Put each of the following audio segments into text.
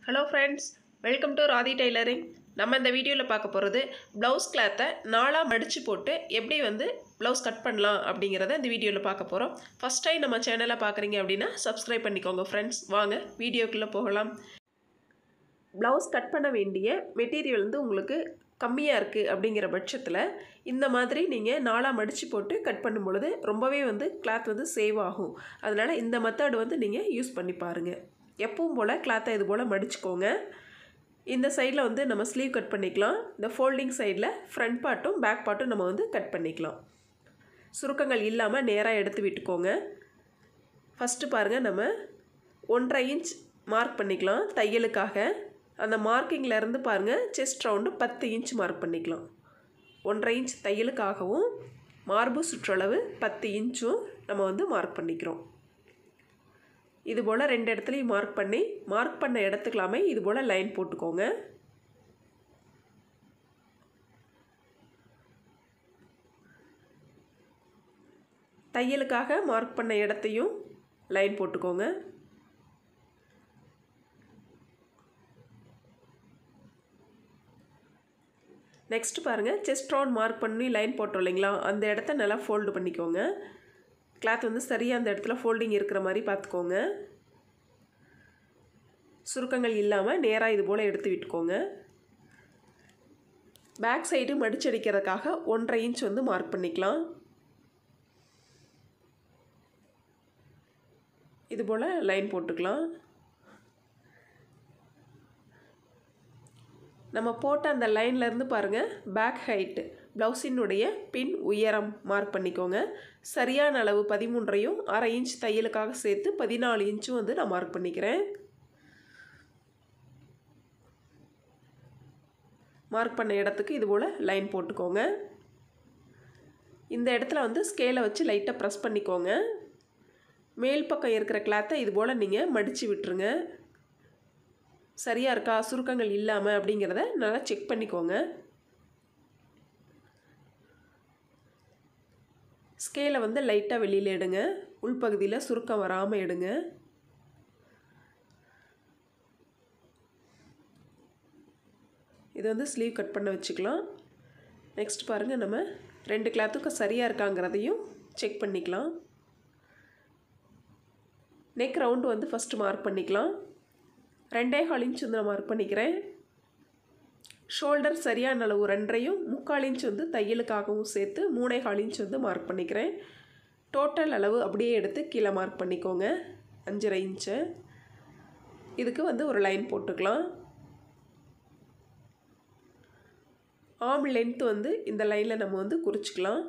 hello friends welcome to Radhi tailoring நம்ம இந்த வீடியோவில் பார்க்க போகிறது ப்ளவுஸ் கிளாத்தை நாலாக மடித்து போட்டு எப்படி வந்து ப்ளவுஸ் கட் பண்ணலாம் அப்படிங்கிறத இந்த வீடியோவில் பார்க்க போகிறோம் ஃபஸ்ட் டைம் நம்ம சேனலை பார்க்குறீங்க அப்படின்னா சப்ஸ்கிரைப் பண்ணிக்கோங்க ஃப்ரெண்ட்ஸ் வாங்க வீடியோக்குள்ளே போகலாம் ப்ளவுஸ் கட் பண்ண வேண்டிய மெட்டீரியல் வந்து உங்களுக்கு கம்மியாக இருக்குது அப்படிங்கிற பட்சத்தில் இந்த மாதிரி நீங்கள் நாலாக மடித்து போட்டு கட் பண்ணும் பொழுது ரொம்பவே வந்து கிளாத் வந்து சேவ் ஆகும் அதனால் இந்த மெத்தட் வந்து நீங்கள் யூஸ் பண்ணி பாருங்கள் எப்பவும் போல் கிளாத்தை இது போல் மடிச்சுக்கோங்க இந்த சைடில் வந்து நம்ம ஸ்லீவ் கட் பண்ணிக்கலாம் இந்த ஃபோல்டிங் சைடில் ஃப்ரண்ட் பார்ட்டும் பேக் பார்ட்டும் நம்ம வந்து கட் பண்ணிக்கலாம் சுருக்கங்கள் இல்லாமல் நேராக எடுத்து விட்டுக்கோங்க ஃபஸ்ட்டு பாருங்கள் நம்ம ஒன்றரை இன்ச் மார்க் பண்ணிக்கலாம் தையலுக்காக அந்த மார்க்கிங்கில் இருந்து பாருங்கள் செஸ்ட் ரவுண்டு பத்து இன்ச் மார்க் பண்ணிக்கலாம் ஒன்றரை இன்ச் தையலுக்காகவும் மார்பு சுற்றளவு பத்து இன்ச்சும் நம்ம வந்து மார்க் பண்ணிக்கிறோம் இது போல் ரெண்டு இடத்துலையும் மார்க் பண்ணி மார்க் பண்ண இடத்துக்கலாமே இது போல் லைன் போட்டுக்கோங்க தையலுக்காக மார்க் பண்ண இடத்தையும் லைன் போட்டுக்கோங்க நெக்ஸ்ட் பாருங்கள் செஸ்ட் ரவுண்ட் மார்க் பண்ணி லைன் போட்டோம் இல்லைங்களா அந்த இடத்த நல்லா ஃபோல்டு பண்ணிக்கோங்க கிளாத் வந்து சரியாக அந்த இடத்துல ஃபோல்டிங் இருக்கிற மாதிரி பார்த்துக்கோங்க சுருக்கங்கள் இல்லாமல் நேராக இது போல் எடுத்து விட்டுக்கோங்க பேக் சைடு மடிச்சடிக்கிறதுக்காக ஒன்றரை இன்ச் வந்து மார்க் பண்ணிக்கலாம் இது போல் லைன் போட்டுக்கலாம் நம்ம போட்ட அந்த லைன்லேருந்து பாருங்கள் பேக் ஹைட்டு ப்ளவுஸினுடைய பின் உயரம் மார்க் பண்ணிக்கோங்க சரியான அளவு பதிமூன்றையும் அரை இன்ச் தையலுக்காக சேர்த்து பதினாலு இன்ச்சும் வந்து நான் மார்க் பண்ணிக்கிறேன் மார்க் பண்ண இடத்துக்கு இது போல் லைன் போட்டுக்கோங்க இந்த இடத்துல வந்து ஸ்கேலை வச்சு லைட்டாக ப்ரெஸ் பண்ணிக்கோங்க மேல் பக்கம் இருக்கிற கிளாத்தை இது போல் நீங்கள் மடித்து விட்டுருங்க சரியாக இருக்கா சுருக்கங்கள் இல்லாமல் அப்படிங்கிறத நல்லா செக் பண்ணிக்கோங்க ஸ்கேலை வந்து லைட்டாக வெளியில் எடுங்க உள்பகுதியில் சுருக்கம் வராமல் எடுங்க இது வந்து ஸ்லீவ் கட் பண்ண வச்சுக்கலாம் நெக்ஸ்ட் பாருங்கள் நம்ம ரெண்டு கிளாத்துக்கும் சரியாக இருக்காங்கிறதையும் செக் பண்ணிக்கலாம் நெக் ரவுண்டு வந்து ஃபஸ்ட்டு மார்க் பண்ணிக்கலாம் ரெண்டே கால் இன்ச் வந்து நான் மார்க் பண்ணிக்கிறேன் ஷோல்டர் சரியான அளவு ரெண்டரையும் முக்கால் இன்ச் வந்து தையலுக்காகவும் சேர்த்து மூணே கால் இன்ச் வந்து மார்க் பண்ணிக்கிறேன் டோட்டல் அளவு அப்படியே எடுத்து கீழே மார்க் பண்ணிக்கோங்க அஞ்சரை இன்ச்சு இதுக்கு வந்து ஒரு லைன் போட்டுக்கலாம் ஆம் லென்த் வந்து இந்த லைனில் நம்ம வந்து குறிச்சிக்கலாம்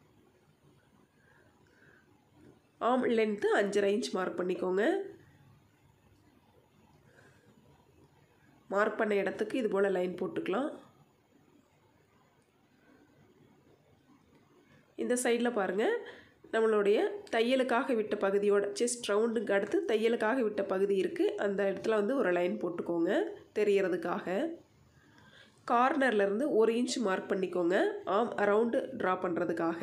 ஆம் லென்த்து அஞ்சரை இன்ச் மார்க் பண்ணிக்கோங்க மார்க் பண்ண இடத்துக்கு இது போல் லைன் போட்டுக்கலாம் இந்த சைடில் பாருங்கள் நம்மளுடைய தையலுக்காக விட்ட பகுதியோட செஸ்ட் ரவுண்டுக்கு அடுத்து தையலுக்காக விட்ட பகுதி இருக்குது அந்த இடத்துல வந்து ஒரு லைன் போட்டுக்கோங்க தெரியறதுக்காக கார்னர்லேருந்து ஒரு இன்ச் மார்க் பண்ணிக்கோங்க ஆம் அரவுண்டு ட்ரா பண்ணுறதுக்காக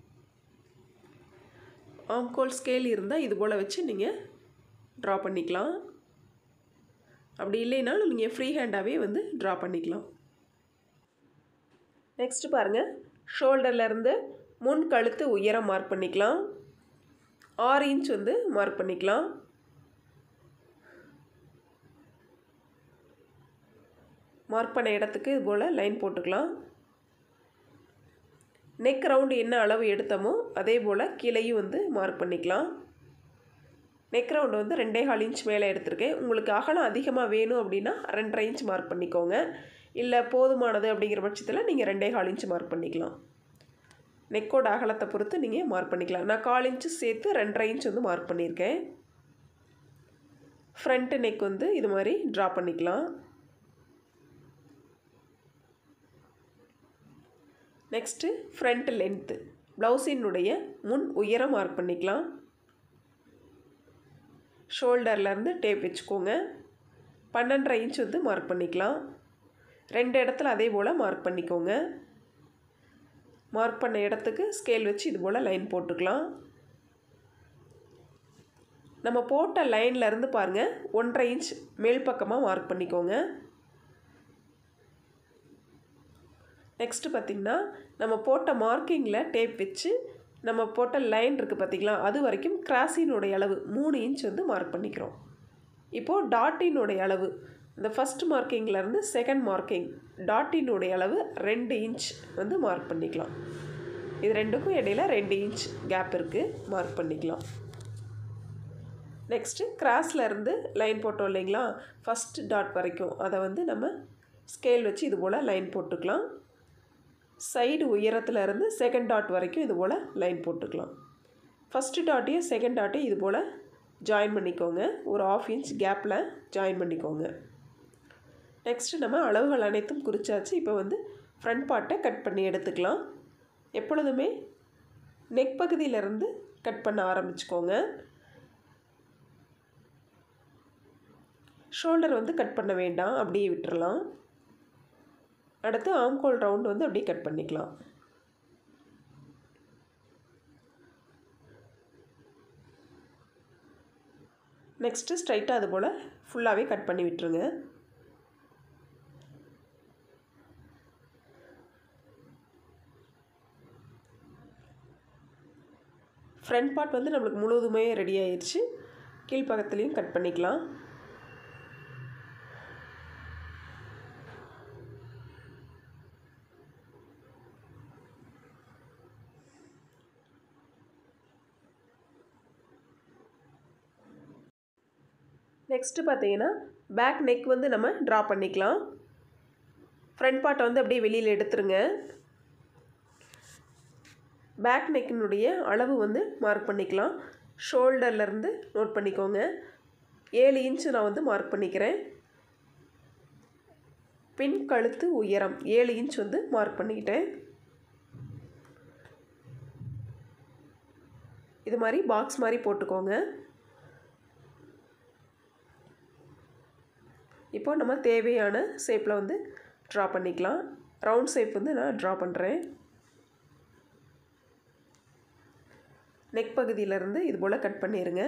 ஆம்கோல் ஸ்கேல் இருந்தால் இது போல் வச்சு நீங்கள் ட்ரா பண்ணிக்கலாம் அப்படி இல்லைனாலும் நீங்கள் ஃப்ரீ ஹேண்டாகவே வந்து ட்ரா பண்ணிக்கலாம் நெக்ஸ்ட்டு பாருங்கள் ஷோல்டர்லேருந்து முன் கழுத்து உயரம் மார்க் பண்ணிக்கலாம் ஆறு இன்ச் வந்து மார்க் பண்ணிக்கலாம் மார்க் பண்ண இடத்துக்கு இது போல் லைன் போட்டுக்கலாம் நெக் ரவுண்டு என்ன அளவு எடுத்தோமோ அதே போல் கீழேயும் வந்து மார்க் பண்ணிக்கலாம் நெக் ரவுண்டு வந்து ரெண்டே கால் இன்ச் மேலே எடுத்திருக்கேன் உங்களுக்கு அகலம் அதிகமாக வேணும் அப்படின்னா ரெண்டரை இன்ச் மார்க் பண்ணிக்கோங்க இல்லை போதுமானது அப்படிங்கிற பட்சத்தில் நீங்கள் ரெண்டே கால் இன்ச் மார்க் பண்ணிக்கலாம் நெக்கோட அகலத்தை பொறுத்து நீங்கள் மார்க் பண்ணிக்கலாம் நான் கால் இன்ச்சு சேர்த்து ரெண்டரை இன்ச் வந்து மார்க் பண்ணியிருக்கேன் ஃப்ரண்ட்டு நெக் வந்து இது மாதிரி ட்ரா பண்ணிக்கலாம் நெக்ஸ்ட்டு ஃப்ரண்ட் லென்த்து ப்ளவுஸினுடைய முன் உயரம் மார்க் பண்ணிக்கலாம் ஷோல்டர்லேருந்து டேப் வச்சுக்கோங்க பன்னெண்டரை இன்ச் வந்து மார்க் பண்ணிக்கலாம் ரெண்டு இடத்துல அதே போல் மார்க் பண்ணிக்கோங்க மார்க் பண்ண இடத்துக்கு ஸ்கேல் வச்சு இது போல் லைன் போட்டுக்கலாம் நம்ம போட்ட லைன்ல இருந்து பாருங்கள் ஒன்றரை இன்ச் மேல் பக்கமாக மார்க் பண்ணிக்கோங்க நெக்ஸ்ட்டு பார்த்திங்கன்னா நம்ம போட்ட மார்க்கிங்கில் டேப் வச்சு நம்ம போட்ட லைன் இருக்குது பார்த்திங்களா அது வரைக்கும் கிராஸினுடைய அளவு மூணு இன்ச் வந்து மார்க் பண்ணிக்கிறோம் இப்போது டாட்டினுடைய அளவு இந்த ஃபஸ்ட் மார்க்கிங்லேருந்து செகண்ட் மார்க்கிங் டாட்டினுடைய அளவு ரெண்டு இன்ச் வந்து மார்க் பண்ணிக்கலாம் இது ரெண்டுக்கும் இடையில ரெண்டு இன்ச் கேப் இருக்குது மார்க் பண்ணிக்கலாம் நெக்ஸ்ட்டு கிராஸில் இருந்து லைன் போட்டோம் இல்லைங்களா ஃபஸ்ட் டாட் வரைக்கும் அதை வந்து நம்ம ஸ்கேல் வச்சு இது போல் லைன் போட்டுக்கலாம் சைடு உயரத்தில் இருந்து செகண்ட் டாட் வரைக்கும் இது போல் லைன் போட்டுக்கலாம் ஃபஸ்ட்டு டாட்டையும் செகண்ட் டாட்டையும் இது போல் ஜாயின் பண்ணிக்கோங்க ஒரு ஆஃப் இன்ச் கேப்பில் ஜாயின் பண்ணிக்கோங்க நெக்ஸ்ட்டு நம்ம அளவுகள் அனைத்தும் குறிச்சாச்சு இப்போ வந்து ஃப்ரண்ட் பார்ட்டை கட் பண்ணி எடுத்துக்கலாம் எப்பொழுதுமே நெக் பகுதியிலேருந்து கட் பண்ண ஆரம்பிச்சுக்கோங்க ஷோல்டர் வந்து கட் பண்ண வேண்டாம் அப்படியே விட்டுறலாம் அடுத்து ஆம்கோல் ரவுண்ட் வந்து அப்படியே கட் பண்ணிக்கலாம் நெக்ஸ்ட்டு ஸ்ட்ரைட்டாக அது போல் ஃபுல்லாகவே கட் பண்ணி விட்டுருங்க ஃப்ரண்ட் பார்ட் வந்து நம்மளுக்கு முழுவதுமே ரெடி ஆயிடுச்சு கீழ்ப்பக்கத்துலேயும் கட் பண்ணிக்கலாம் நெக்ஸ்ட்டு பார்த்தீங்கன்னா பேக் நெக் வந்து நம்ம ட்ரா பண்ணிக்கலாம் ஃப்ரண்ட் பார்ட்டை வந்து அப்படியே வெளியில் எடுத்துருங்க பேக் நெக்கினுடைய அளவு வந்து மார்க் பண்ணிக்கலாம் ஷோல்டர்லேருந்து நோட் பண்ணிக்கோங்க ஏழு இன்ச்சு நான் வந்து மார்க் பண்ணிக்கிறேன் பின் கழுத்து உயரம் ஏழு இன்ச் வந்து மார்க் பண்ணிக்கிட்டேன் இது மாதிரி பாக்ஸ் மாதிரி போட்டுக்கோங்க இப்போ நம்ம தேவையான ஷேப்பில் வந்து ட்ரா பண்ணிக்கலாம் ரவுண்ட் ஷேப் வந்து நான் ட்ரா பண்ணுறேன் நெக் பகுதியிலேருந்து இது போல் கட் பண்ணிடுங்க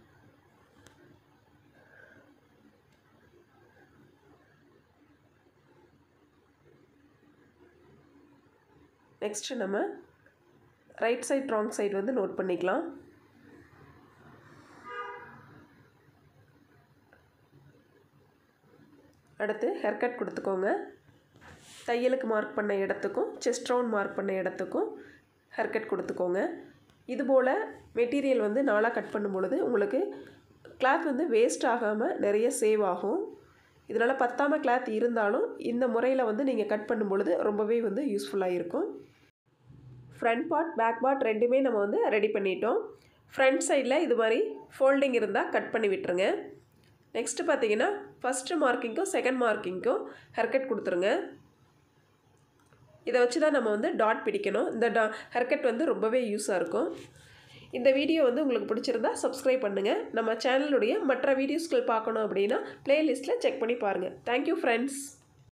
நெக்ஸ்ட்டு நம்ம ரைட் சைட் ராங் சைடு வந்து நோட் பண்ணிக்கலாம் அடுத்து ஹேர் கட் கொடுத்துக்கோங்க தையலுக்கு மார்க் பண்ண இடத்துக்கும் செஸ்ட் ரவுண்ட் மார்க் பண்ண இடத்துக்கும் ஹேர் கட் கொடுத்துக்கோங்க இதுபோல் மெட்டீரியல் வந்து நாளாக கட் பண்ணும் பொழுது உங்களுக்கு கிளாத் வந்து வேஸ்ட் ஆகாமல் நிறைய சேவ் ஆகும் இதனால் பத்தாமல் கிளாத் இருந்தாலும் இந்த முறையில் வந்து நீங்கள் கட் பண்ணும் பொழுது ரொம்பவே வந்து யூஸ்ஃபுல்லாக இருக்கும் ஃப்ரண்ட் பார்ட் பேக் பார்ட் ரெண்டுமே நம்ம வந்து ரெடி பண்ணிட்டோம் ஃப்ரண்ட் சைடில் இது மாதிரி ஃபோல்டிங் இருந்தால் கட் பண்ணி விட்டுருங்க நெக்ஸ்ட்டு பார்த்தீங்கன்னா ஃபஸ்ட்டு மார்க்கிங்க்கும் செகண்ட் மார்க்கிங்க்கும் ஹெர்கட் கொடுத்துருங்க இதை வச்சு தான் நம்ம வந்து டாட் பிடிக்கணும் இந்த டா ஹெர்கட் வந்து ரொம்பவே யூஸாக இருக்கும் இந்த வீடியோ வந்து உங்களுக்கு பிடிச்சிருந்தா சப்ஸ்கிரைப் பண்ணுங்கள் நம்ம சேனலுடைய மற்ற வீடியோஸ்கள் பார்க்கணும் அப்படின்னா ப்ளேலிஸ்ட்டில் செக் பண்ணி பாருங்கள் தேங்க்யூ ஃப்ரெண்ட்ஸ்